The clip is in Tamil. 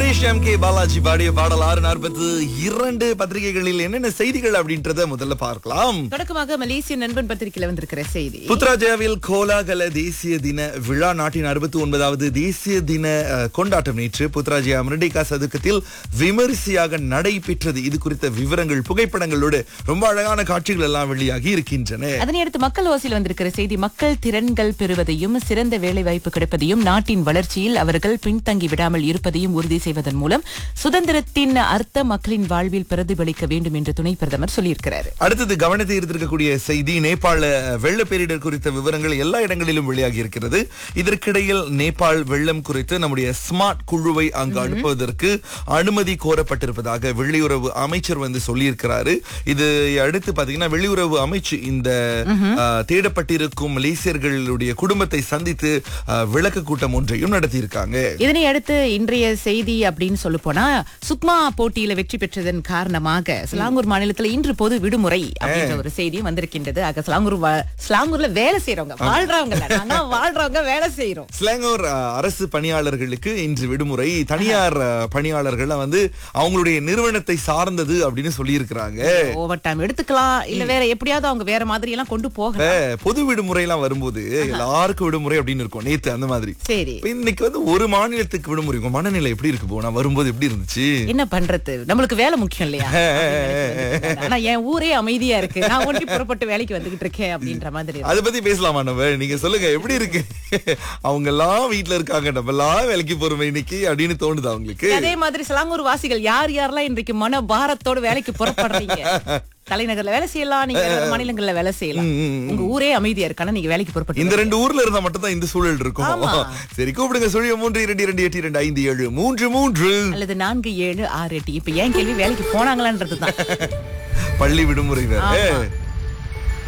அமரீஷ் எம் கே பாலாஜி பாடிய பாடல் ஆறு நாற்பத்து இரண்டு பத்திரிகைகளில் என்னென்ன செய்திகள் அப்படின்றத முதல்ல பார்க்கலாம் தொடக்கமாக மலேசிய நண்பன் பத்திரிகையில வந்திருக்கிற செய்தி புத்ராஜயாவில் கோலாகல தேசிய தின விழா நாட்டின் அறுபத்தி ஒன்பதாவது தேசிய தின அஹ், கொண்டாட்டம் நேற்று புத்ராஜயா மிரண்டிகா சதுக்கத்தில் விமரிசையாக நடைபெற்றது இது குறித்த விவரங்கள் புகைப்படங்களோடு ரொம்ப அழகான காட்சிகள் எல்லாம் வெளியாகி இருக்கின்றன அதனை அடுத்து மக்கள் ஓசியில் வந்திருக்கிற செய்தி மக்கள் திறன்கள் பெறுவதையும் சிறந்த வேலை வாய்ப்பு கிடைப்பதையும் நாட்டின் வளர்ச்சியில் அவர்கள் பின்தங்கி விடாமல் இருப்பதையும் உறுதி செய்வதன் மூலம் சுதந்திரத்தின் அர்த்த மக்களின் வாழ்வில் பிரதிபலிக்க வேண்டும் என்று துணை பிரதமர் சொல்லியிருக்கிறார் அடுத்தது கவனத்தை ஈர்த்திருக்கக்கூடிய செய்தி நேபாள வெள்ள பேரிடர் குறித்த விவரங்கள் எல்லா இடங்களிலும் வெளியாகி இருக்கிறது இதற்கிடையில் நேபாள் வெள்ளம் குறித்து நம்முடைய ஸ்மார்ட் குழுவை அங்கு அனுப்புவதற்கு அனுமதி கோரப்பட்டிருப்பதாக வெளியுறவு அமைச்சர் வந்து சொல்லியிருக்கிறாரு இது அடுத்து பாத்தீங்கன்னா வெளியுறவு அமைச்சு இந்த அஹ், தேடப்பட்டிருக்கும் மலேசியர்களுடைய குடும்பத்தை சந்தித்து அஹ், விளக்க கூட்டம் ஒன்றையும் நடத்தியிருக்காங்க இதனை அடுத்து இன்றைய செய்தி அப்படின்னு சொல்ல போனா சுக்மா போட்டியில வெற்றி பெற்றதன் காரணமாக சிலாங்கூர் மாநிலத்துல இன்று பொது விடுமுறை அப்படின்ற ஒரு செய்தியும் வந்திருக்கின்றது ஆக சிலாங்கூர் வா- சிலாங்கூர்ல வேலை செய்யறவங்க வாழ்றவங்க இல்ல, நாங்க வாழ்றவங்க வேலை செய்யறோம் ஸ்லாங்கூர் அஹ், அரசு பணியாளர்களுக்கு இன்று விடுமுறை தனியார் அஹ், பணியாளர்கள் வந்து அவங்களுடைய நிறுவனத்தை சார்ந்தது அப்படின்னு சொல்லியிருக்கிறாங்க ஓவர் டைம் எடுத்துக்கலாம் இல்ல வேற எப்படியாவது அவங்க வேற மாதிரி எல்லாம் கொண்டு போகலாம் இப்ப பொது விடுமுறை எல்லாம் வரும்போது எல்லாருக்கும் விடுமுறை அப்படின்னு இருக்கும் நேத்து அந்த மாதிரி சரி இப்ப இன்னைக்கு வந்து ஒரு மாநிலத்துக்கு விடுமுறை உங்க மனநிலை எப்படி இருக்கு போ நான் வரும்போது எப்படி இருந்துச்சு என்ன பண்றது நம்மளுக்கு வேலை முக்கியம் இல்லையா ஆனா என் ஊரே அமைதியா இருக்கு நான் ஒண்டி புறப்பட்டு வேலைக்கு வந்துகிட்டு இருக்கேன் அப்படின்ற மாதிரி இருக்கு. அத பத்தி பேசலாமா நம்ம நீங்க சொல்லுங்க எப்படி இருக்கு அவங்க எல்லாம் வீட்டுல இருக்காங்க நம்ம எல்லாம் வேலைக்கு போறோமே இன்னைக்கு அப்படின்னு தோணுது அவங்களுக்கு அதே மாதிரி சிலாங்கூர் வாசிகள் யார் யாரெல்லாம் இன்றைக்கு மன பாரத்தோட வேலைக்கு புறப்படுறீங்க தலைநகர்ல வேலை செய்யலாம் நீங்க வேற மாநிலங்கள்ல வேலை செய்யலாம் உங்க ஊரே அமைதியா இருக்கானா நீங்க வேலைக்கு புறப்பட்டு இந்த ரெண்டு ஊர்ல இருந்தா மட்டும் தான் இந்த சூழல் இருக்கும் ஆமா. சரி கூப்பிடுங்க சொல்லுங்க மூன்று இரண்டு இரண்டு எட்டு இரண்டு ஐந்து ஏழு மூன்று மூன்று அல்லது நான்கு ஏழு ஆறு எட்டு இப்ப ஏன் கேள்வி வேலைக்கு போனாங்களான்றதுதான் பள்ளி விடுமுறை வேற ஆமா.